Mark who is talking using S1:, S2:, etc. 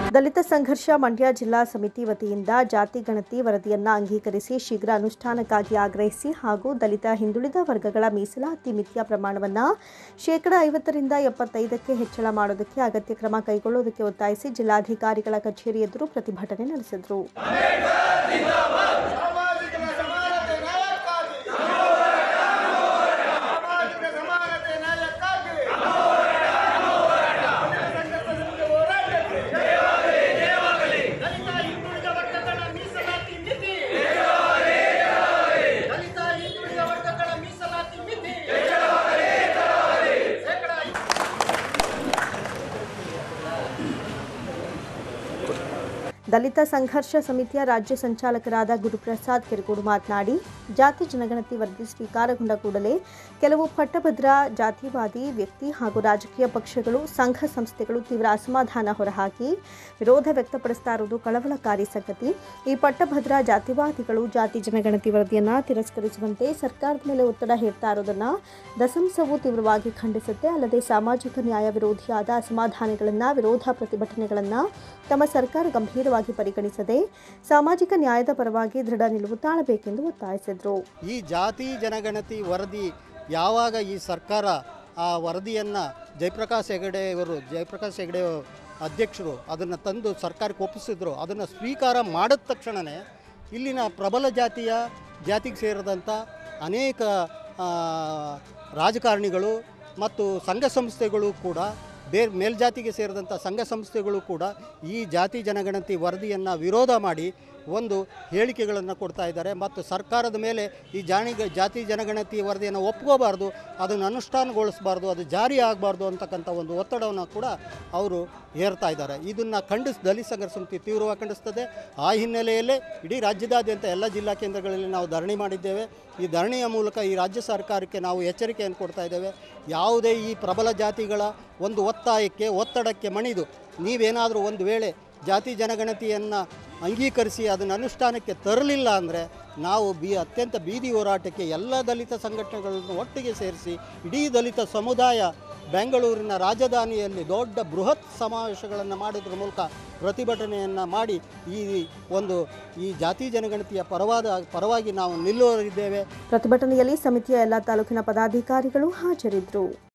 S1: ದಲಿತ ಸಂಘರ್ಷ ಮಂಡ್ಯ ಜಿಲ್ಲಾ ಸಮಿತಿ ವತಿಯಿಂದ ಜಾತಿ ಗಣತಿ ವರದಿಯನ್ನ ಅಂಗೀಕರಿಸಿ ಶೀಘ್ರ ಅನುಷ್ಠಾನಕ್ಕಾಗಿ ಆಗ್ರಹಿಸಿ ಹಾಗೂ ದಲಿತ ಹಿಂದುಳಿದ ವರ್ಗಗಳ ಮೀಸಲಾತಿ ಮಿತಿಯ ಪ್ರಮಾಣವನ್ನ ಶೇಕಡ ಐವತ್ತರಿಂದ ಎಪ್ಪತ್ತೈದಕ್ಕೆ ಹೆಚ್ಚಳ ಮಾಡೋದಕ್ಕೆ ಅಗತ್ಯ ಕ್ರಮ ಕೈಗೊಳ್ಳುವುದಕ್ಕೆ ಒತ್ತಾಯಿಸಿ ಜಿಲ್ಲಾಧಿಕಾರಿಗಳ ಕಚೇರಿ ಎದುರು ಪ್ರತಿಭಟನೆ ನಡೆಸಿದರು
S2: ಸಾಮಾಜಿಕ ಸಮಾನತೆ ನ್ಯಾಯಕ್ಕಾಗಿ ಸಾಮಾಜಿಕ ಸಮಾನತೆ ನ್ಯಾಯಕ್ಕಾಗಿ ದಲಿತ ಸಂಘರ್ಷ ಹೋರಾಟಕ್ಕೆ ದಲಿತ ಹಿಂದುಳಿದ ವರ್ಗಗಳ ಮೀಸಲಾತಿ ಮಿತಿ ದಲಿತ ಹಿಂದುಳಿದ ವರ್ಗಗಳ ಮೀಸಲಾತಿ ಮಿತಿ ಶೇಕಡ
S1: ದಲಿತ ಸಂಘರ್ಷ ಸಮಿತಿಯ ರಾಜ್ಯ ಸಂಚಾಲಕರಾದ ಗುರುಪ್ರಸಾದ್ ಕೆರಗೋಡು ಮಾತನಾಡಿ ಜಾತಿ ಜನಗಣತಿ ವರದಿ ಸ್ವೀಕಾರಗೊಂಡ ಕೂಡಲೇ ಕೆಲವು ಪಟ್ಟಭದ್ರ ಜಾತಿವಾದಿ ವ್ಯಕ್ತಿ ಹಾಗೂ ರಾಜಕೀಯ ಪಕ್ಷಗಳು ಸಂಘ ಸಂಸ್ಥೆಗಳು ತೀವ್ರ ಅಸಮಾಧಾನ ಹೊರಹಾಕಿ ವಿರೋಧ ವ್ಯಕ್ತಪಡಿಸ್ತಾ ಇರುವುದು ಕಳವಳಕಾರಿ ಸಂಗತಿ ಈ ಪಟ್ಟಭದ್ರ ಜಾತಿವಾದಿಗಳು ಜಾತಿ ಜನಗಣತಿ ವರದಿಯನ್ನು ತಿರಸ್ಕರಿಸುವಂತೆ ಸರ್ಕಾರದ ಮೇಲೆ ಒತ್ತಡ ಹೇರ್ತಾ ಇರೋದನ್ನು ದಸಂಸವು ತೀವ್ರವಾಗಿ ಖಂಡಿಸುತ್ತೆ ಅಲ್ಲದೆ ಸಾಮಾಜಿಕ ನ್ಯಾಯ ವಿರೋಧಿಯಾದ ಅಸಮಾಧಾನಗಳನ್ನು ವಿರೋಧ ಪ್ರತಿಭಟನೆಗಳನ್ನು ತಮ್ಮ ಸರ್ಕಾರ ಗಂಭೀರವಾಗಿ ಪರಿಗಣಿಸದೆ ಸಾಮಾಜಿಕ ನ್ಯಾಯದ ಪರವಾಗಿ ದೃಢ ನಿಲುವು ತಾಳಬೇಕೆಂದು ಒತ್ತಾಯಿಸಿದರು
S3: ಈ ಜಾತಿ ಜನಗಣತಿ ವರದಿ ಯಾವಾಗ ಈ ಸರ್ಕಾರ ಆ ವರದಿಯನ್ನು ಜಯಪ್ರಕಾಶ್ ಹೆಗಡೆ ಅವರು ಜಯಪ್ರಕಾಶ್ ಹೆಗಡೆ ಅಧ್ಯಕ್ಷರು ಅದನ್ನು ತಂದು ಸರ್ಕಾರಕ್ಕೆ ಒಪ್ಪಿಸಿದ್ರು ಅದನ್ನು ಸ್ವೀಕಾರ ಮಾಡಿದ ತಕ್ಷಣವೇ ಇಲ್ಲಿನ ಪ್ರಬಲ ಜಾತಿಯ ಜಾತಿಗೆ ಸೇರಿದಂಥ ಅನೇಕ ಆ, ರಾಜಕಾರಣಿಗಳು ಮತ್ತು ಸಂಘ ಸಂಸ್ಥೆಗಳು ಕೂಡ ಬೇರೆ ಮೇಲ್ಜಾತಿಗೆ ಸೇರಿದಂಥ ಸಂಘ ಸಂಸ್ಥೆಗಳು ಕೂಡ ಈ ಜಾತಿ ಜನಗಣತಿ ವರದಿಯನ್ನು ವಿರೋಧ ಮಾಡಿ ಒಂದು ಹೇಳಿಕೆಗಳನ್ನು ಕೊಡ್ತಾ ಇದ್ದಾರೆ ಮತ್ತು ಸರ್ಕಾರದ ಮೇಲೆ ಈ ಜಾಣಿ ಜಾತಿ ಜನಗಣತಿ ವರದಿಯನ್ನು ಒಪ್ಕೋಬಾರ್ದು ಅದನ್ನು ಅನುಷ್ಠಾನಗೊಳಿಸಬಾರ್ದು ಅದು ಜಾರಿ ಆಗಬಾರ್ದು ಅಂತಕ್ಕಂಥ ಒಂದು ಒತ್ತಡವನ್ನು ಕೂಡ ಅವರು ಹೇರ್ತಾ ಇದ್ದಾರೆ ಇದನ್ನು ಖಂಡಿಸ್ ದಲಿತ ಸಂಘರ್ಷ ಸಮಿತಿ ತೀವ್ರವಾಗಿ ಖಂಡಿಸ್ತದೆ ಆ ಹಿನ್ನೆಲೆಯಲ್ಲೇ ಇಡೀ ರಾಜ್ಯದಾದ್ಯಂತ ಎಲ್ಲ ಜಿಲ್ಲಾ ಕೇಂದ್ರಗಳಲ್ಲಿ ನಾವು ಧರಣಿ ಮಾಡಿದ್ದೇವೆ ಈ ಧರಣಿಯ ಮೂಲಕ ಈ ರಾಜ್ಯ ಸರ್ಕಾರಕ್ಕೆ ನಾವು ಎಚ್ಚರಿಕೆಯನ್ನು ಕೊಡ್ತಾ ಇದ್ದೇವೆ ಯಾವುದೇ ಈ ಪ್ರಬಲ ಜಾತಿಗಳ ಒಂದು ಒತ್ತಾಯಕ್ಕೆ ಒತ್ತಡಕ್ಕೆ ಮಣಿದು ನೀವೇನಾದರೂ ಒಂದು ವೇಳೆ ಜಾತಿ ಜನಗಣತಿಯನ್ನು ಅಂಗೀಕರಿಸಿ ಅದನ್ನು ಅನುಷ್ಠಾನಕ್ಕೆ ತರಲಿಲ್ಲ ಅಂದರೆ ನಾವು ಬಿ ಅತ್ಯಂತ ಬೀದಿ ಹೋರಾಟಕ್ಕೆ ಎಲ್ಲ ದಲಿತ ಸಂಘಟನೆಗಳನ್ನು ಒಟ್ಟಿಗೆ ಸೇರಿಸಿ ಇಡೀ ದಲಿತ ಸಮುದಾಯ ಬೆಂಗಳೂರಿನ ರಾಜಧಾನಿಯಲ್ಲಿ ದೊಡ್ಡ ಬೃಹತ್ ಸಮಾವೇಶಗಳನ್ನು ಮಾಡೋದ್ರ ಮೂಲಕ ಪ್ರತಿಭಟನೆಯನ್ನು ಮಾಡಿ ಈ ಒಂದು ಈ ಜಾತಿ ಜನಗಣತಿಯ ಪರವಾದ ಪರವಾಗಿ ನಾವು ನಿಲ್ಲುವರಿದ್ದೇವೆ
S1: ಪ್ರತಿಭಟನೆಯಲ್ಲಿ ಸಮಿತಿಯ ಎಲ್ಲ ತಾಲೂಕಿನ ಪದಾಧಿಕಾರಿಗಳು ಹಾಜರಿದ್ದರು